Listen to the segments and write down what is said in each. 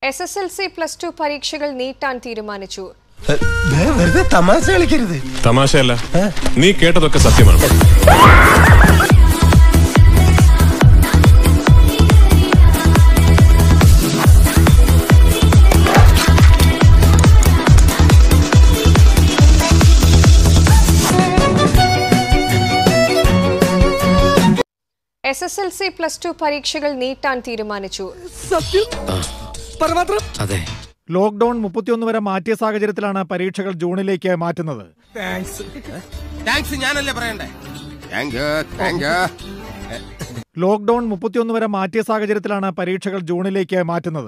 S S L C plus two പരീക്ഷകൾ നീട്ടാൻ തീരുമാനിച്ചു വെറുതെ തമാശ കളിക്കരുത് തമാശയല്ല നീ കേട്ടതൊക്കെ സത്യമാണ് S S L C plus two പരീക്ഷകൾ നീട്ടാൻ തീരുമാനിച്ചു അതെ ലോക്ഡൌൺ മുപ്പത്തിയൊന്ന് വരെ മാറ്റിയ സാഹചര്യത്തിലാണ് പരീക്ഷകൾ ജൂണിലേക്ക് മാറ്റുന്നത് താങ്ക്സ് ഞാനല്ലേ പറയണ്ടേ thank you thank you lockdown മുപ്പത്തിയൊന്ന് വരെ മാറ്റിയ സാഹചര്യത്തിലാണ് പരീക്ഷകൾ ജൂണിലേക്ക് മാറ്റുന്നത്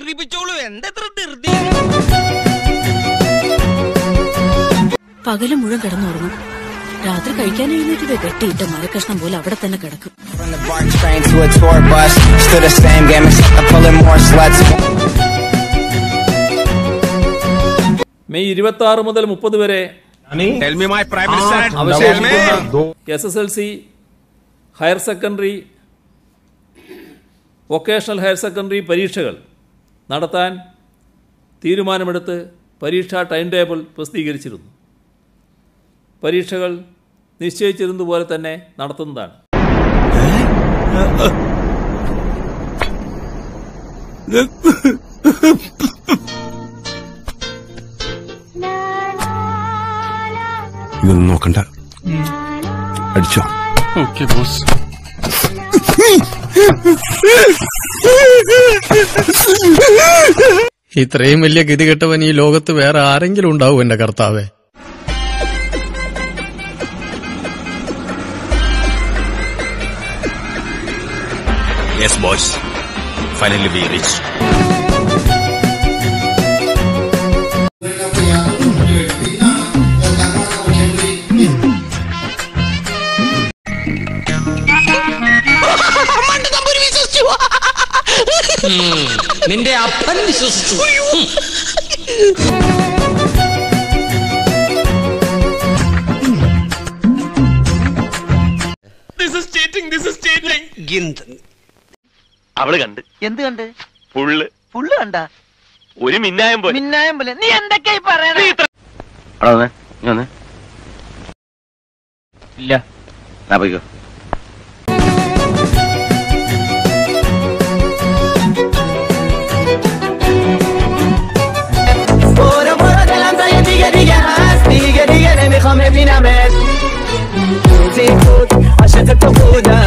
പകല് മുഴുവൻ കിടന്നുറങ്ങും രാത്രി കഴിക്കാൻ എഴുന്നേറ്റ് വെട്ടിയിട്ട മരക്കഷ്ണം പോലെ അവിടെ തന്നെ കിടക്കും From the BART train to a tour bus, still the same game except I'm pulling more sluts. May ഇരുപത്തി ആറ് മുതൽ മുപ്പത് വരെ tell me my prime minister അവശേഷിക്കുന്ന S S L C higher secondary vocational higher secondary പരീക്ഷകൾ നടത്താൻ തീരുമാനമെടുത്ത് പരീക്ഷാ ടൈം ടേബിൾ പ്രസിദ്ധീകരിച്ചിരുന്നു പരീക്ഷകൾ നിശ്ചയിച്ചിരുന്നതുപോലെ തന്നെ നടത്തുന്നതാണ് ഇതൊന്നും നോക്കണ്ട അടിച്ചോ ഇത്രയും വലിയ ഗതികെട്ടവൻ ഈ ലോകത്ത് വേറെ ആരെങ്കിലും ഉണ്ടാവും എന്റെ കർത്താവേ yes boys finally we reach നിന്റെ അപ്പൻ വിശ്വസിച്ചു അവള് കണ്ട് എന്ത് കണ്ട് ഫുള്ള് ഫുള്ള് കണ്ട ഒരു മിന്നായം പോലെ മിന്നായം പോലെ നീ എന്തൊക്കെയായി പറയണേ അവിടെ വന്നേ നീ വന്നേ ഇല്ല ഞാൻ പോയിക്കോ برو برو دلم زای دیگه دیگه هست دیگه دیگه نمیخوام ببینمت بودی بود عاشق تو بودم